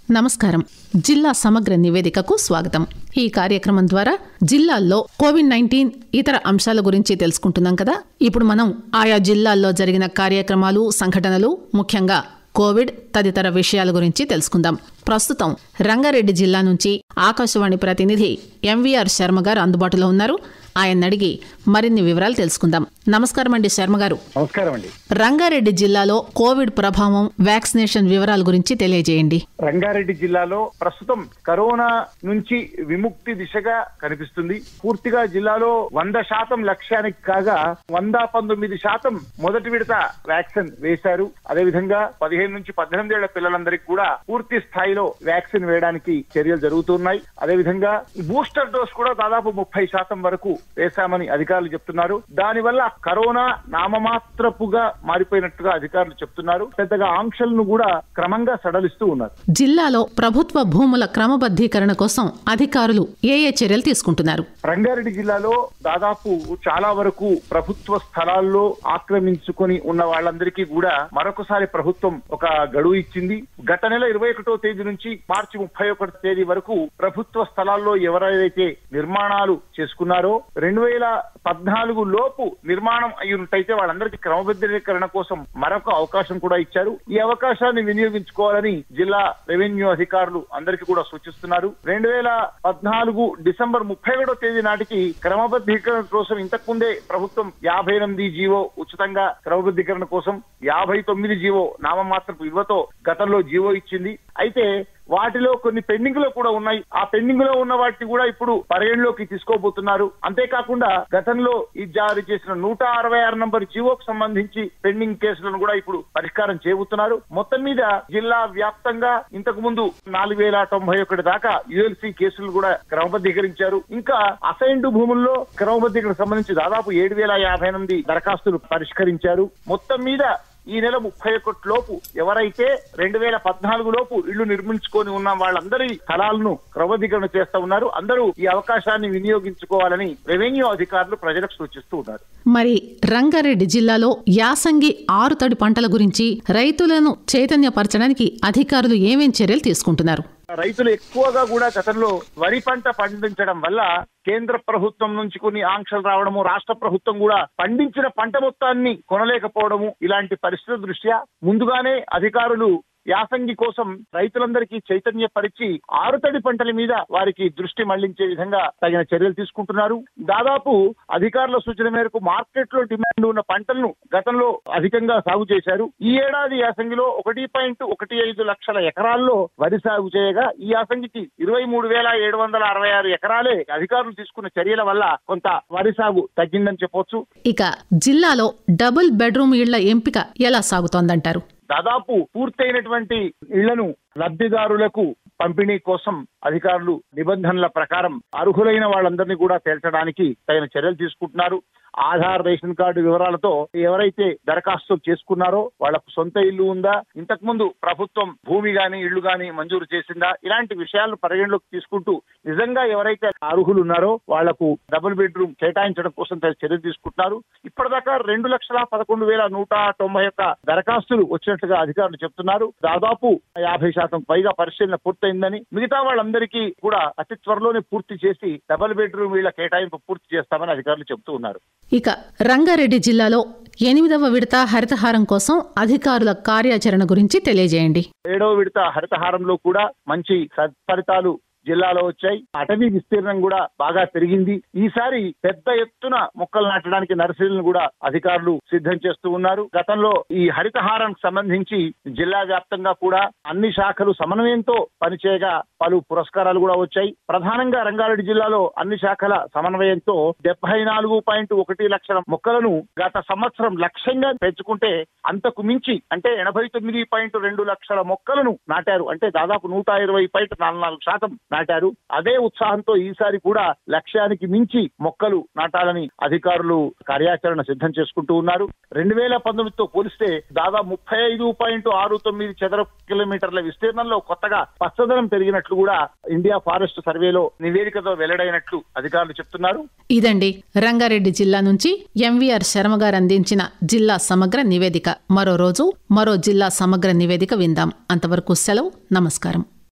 నమస్కారం జిల్లా సమగ్ర నివేదికకు స్వాగతం ఈ కార్యక్రమం ద్వారా జిల్లాల్లో కోవిడ్ నైన్టీన్ ఇతర అంశాల గురించి తెలుసుకుంటున్నాం కదా ఇప్పుడు మనం ఆయా జిల్లాల్లో జరిగిన కార్యక్రమాలు సంఘటనలు ముఖ్యంగా కోవిడ్ తదితర విషయాల గురించి తెలుసుకుందాం ప్రస్తుతం రంగారెడ్డి జిల్లా నుంచి ఆకాశవాణి ప్రతినిధి ఎంవీఆర్ శర్మ గారు అందుబాటులో ఉన్నారు ఆయన అడిగి మరిన్ని వివరాలు తెలుసుకుందాం నమస్కారం అండి శర్మ గారు నమస్కారం అండి రంగారెడ్డి జిల్లాలో కోవిడ్ ప్రభావం వ్యాక్సినేషన్ వివరాల గురించి తెలియజేయండి రంగారెడ్డి జిల్లాలో ప్రస్తుతం కరోనా నుంచి విముక్తి దిశగా కనిపిస్తుంది పూర్తిగా జిల్లాలో వంద శాతం లక్ష్యానికి కాగా వంద పంతొమ్మిది శాతం మొదటి విడత వ్యాక్సిన్ వేశారు అదేవిధంగా పదిహేను నుంచి పద్దెనిమిది ఏళ్ల పిల్లలందరికీ కూడా పూర్తి స్థాయిలో వ్యాక్సిన్ వేయడానికి చర్యలు జరుగుతున్నాయి అదేవిధంగా బూస్టర్ డోస్ కూడా దాదాపు ముప్పై శాతం వరకు వేశామని అధికారులు చెప్తున్నారు దానివల్ల కరోనా నామమాత్రపుగా మారిపోయినట్టుగా అధికారులు చెప్తున్నారు పెద్దగా ఆంక్షలను కూడా క్రమంగా సడలిస్తూ ఉన్నారు జిల్లాలో ప్రభుత్వ భూముల క్రమబద్ధీకరణ కోసం అధికారులు ఏ ఏ చర్యలు తీసుకుంటున్నారు రంగారెడ్డి జిల్లాలో దాదాపు చాలా వరకు ప్రభుత్వ స్థలాల్లో ఆక్రమించుకొని ఉన్న వాళ్ళందరికీ కూడా మరొకసారి ప్రభుత్వం ఒక గడువు ఇచ్చింది గత నెల ఇరవై ఒకటో తేదీ నుంచి మార్చి ముప్పై ఒకటి తేదీ వరకు ప్రభుత్వ స్థలాల్లో ఎవరైతే నిర్మాణాలు చేసుకున్నారో రెండు వేల పద్నాలుగు లోపు నిర్మాణం అయ్యున్నట్టయితే వాళ్ళందరికీ క్రమబద్ధీకరణ కోసం మరొక అవకాశం కూడా ఇచ్చారు ఈ అవకాశాన్ని వినియోగించుకోవాలని జిల్లా రెవెన్యూ అధికారులు అందరికీ కూడా సూచిస్తున్నారు రెండు వేల పద్నాలుగు డిసెంబర్ ముప్పై ఒకటో తేదీ నాటికి క్రమబద్ధీకరణ కోసం ఇంతకు ముందే ప్రభుత్వం యాభై ఎనిమిది జీవో ఉచితంగా క్రమబద్ధీకరణ కోసం యాభై తొమ్మిది జీవో నామమాత్రపు విలువతో గతంలో జీవో ఇచ్చింది అయితే వాటిలో కొన్ని పెండింగ్ లో కూడా ఉన్నాయి ఆ పెండింగ్ లో ఉన్న వాటిని కూడా ఇప్పుడు పరిగణలోకి తీసుకోబోతున్నారు అంతేకాకుండా గతంలో ఈ జారీ చేసిన నూట అరవై ఆరు నంబర్ జీవోకు సంబంధించి పెండింగ్ కేసులను కూడా ఇప్పుడు పరిష్కారం చేయబోతున్నారు మొత్తం మీద జిల్లా వ్యాప్తంగా ఇంతకు ముందు నాలుగు వేల తొంభై ఒకటి దాకా యుఎల్సీ కేసులు కూడా క్రమబద్ధీకరించారు ఇంకా అసైన్డ్ భూముల్లో క్రమబద్ధీకరణ సంబంధించి దాదాపు ఏడు వేల యాభై ఎనిమిది దరఖాస్తులు పరిష్కరించారు మొత్తం మీద ఈ నెల ముప్పై ఒకటి లోపు ఎవరైతే రెండు వేల పద్నాలుగు లోపు ఇళ్లు నిర్మించుకొని ఉన్న వాళ్ళందరి స్థలాలను క్రమబద్ధీకరణ చేస్తా ఉన్నారు అందరూ ఈ అవకాశాన్ని వినియోగించుకోవాలని రెవెన్యూ అధికారులు ప్రజలకు సూచిస్తూ ఉన్నారు మరి రంగారెడ్డి జిల్లాలో యాసంగి ఆరుతడి పంటల గురించి రైతులను చైతన్యపరచడానికి అధికారులు ఏమేం చర్యలు తీసుకుంటున్నారు రైతులు ఎక్కువగా కూడా గతంలో వరి పంట పండించడం వల్ల కేంద్ర ప్రభుత్వం నుంచి కొన్ని ఆంక్షలు రావడము రాష్ట్ర ప్రభుత్వం కూడా పండించిన పంట మొత్తాన్ని కొనలేకపోవడము ఇలాంటి పరిస్థితుల దృష్ట్యా ముందుగానే అధికారులు యాసంగి కోసం రైతులందరికీ చైతన్యపరిచి ఆరుతడి పంటల మీద వారికి దృష్టి మళ్లించే విధంగా తగిన చర్యలు తీసుకుంటున్నారు దాదాపు అధికారుల సూచన మేరకు మార్కెట్ లో డిమాండ్ ఉన్న పంటలను గతంలో అధికంగా సాగు చేశారు ఈ ఏడాది యాసంగిలో ఒకటి పాయింట్ ఒకటి ఐదు లక్షల ఎకరాల్లో వరి సాగు చేయగా ఈ యాసంగికి ఇరవై మూడు వేల ఏడు వందల అరవై ఆరు ఎకరాలే అధికారులు తీసుకున్న చర్యల వల్ల కొంత వరి సాగు తగ్గిందని చెప్పొచ్చు ఇక జిల్లాలో డబుల్ బెడ్రూమ్ ఇళ్ల ఎంపిక ఎలా సాగుతోందంటారు దాదాపు పూర్తయినటువంటి ఇళ్లను లబ్ధిదారులకు పంపిణీ కోసం అధికారులు నిబంధనల ప్రకారం అర్హులైన వాళ్ళందరినీ కూడా తేల్చడానికి తగిన చర్యలు తీసుకుంటున్నారు ఆధార్ రేషన్ కార్డు వివరాలతో ఎవరైతే దరఖాస్తు చేసుకున్నారో వాళ్లకు సొంత ఇల్లు ఉందా ఇంతకు ముందు ప్రభుత్వం భూమి గాని ఇళ్లు గాని మంజూరు చేసిందా ఇలాంటి విషయాలను పరిగణలోకి తీసుకుంటూ నిజంగా ఎవరైతే అర్హులు ఉన్నారో వాళ్లకు డబుల్ బెడ్రూమ్ కేటాయించడం కోసం తగిన చర్యలు తీసుకుంటున్నారు ఇప్పటిదాకా రెండు లక్షల పదకొండు వేల నూట తొంభై ఒక్క దరఖాస్తులు వచ్చినట్లుగా అధికారులు చెప్తున్నారు దాదాపు యాభై శాతం పైగా పరిశీలన పూర్తయిందని మిగతా వాళ్ళందరికీ కూడా అతి త్వరలోనే పూర్తి చేసి డబుల్ బెడ్రూమ్ వీళ్ళ కేటాయింపు పూర్తి చేస్తామని అధికారులు చెప్తూ ఉన్నారు ఇక రంగారెడ్డి జిల్లాలో ఎనిమిదవ విడత హరితహారం కోసం అధికారుల కార్యాచరణ గురించి తెలియజేయండి ఏడవ విడత హరితహారంలో కూడా మంచి సత్ఫలితాలు జిల్లాలో వచ్చాయి అటవీ విస్తీర్ణం కూడా బాగా పెరిగింది ఈసారి పెద్ద ఎత్తున మొక్కలు నాటడానికి నర్సరీలను కూడా అధికారులు సిద్ధం చేస్తూ ఉన్నారు గతంలో ఈ హరితహారానికి సంబంధించి జిల్లా వ్యాప్తంగా కూడా అన్ని శాఖలు సమన్వయంతో పనిచేయగా పలు పురస్కారాలు కూడా వచ్చాయి ప్రధానంగా రంగారెడ్డి జిల్లాలో అన్ని శాఖల సమన్వయంతో డెబ్బై నాలుగు పాయింట్ ఒకటి లక్షల మొక్కలను గత సంవత్సరం లక్ష్యంగా పెంచుకుంటే అంతకు మించి అంటే ఎనభై తొమ్మిది పాయింట్ రెండు లక్షల మొక్కలను నాటారు అంటే దాదాపు నూట ఇరవై పాయింట్ నాలుగు నాలుగు శాతం నాటారు అదే ఉత్సాహంతో ఈసారి కూడా లక్ష్యానికి మించి మొక్కలు నాటాలని అధికారులు కార్యాచరణ సిద్ధం చేసుకుంటూ ఉన్నారు రెండు వేల పంతొమ్మిదితో పోలిస్తే దాదాపు ముప్పై ఐదు పాయింట్ ఆరు తొమ్మిది చదరపు కిలోమీటర్ల విస్తీర్ణంలో కొత్తగా పచ్చదనం పెరిగినట్లు కూడా ఇండియా ఫారెస్ట్ సర్వేలో నివేదికతో వెల్లడైనట్లు అధికారులు చెప్తున్నారు ఇదండి రంగారెడ్డి జిల్లా నుంచి ఎంవీఆర్ శర్మ గారు అందించిన జిల్లా సమగ్ర నివేదిక మరో రోజు మరో జిల్లా సమగ్ర నివేదిక విందాం అంతవరకు సెలవు నమస్కారం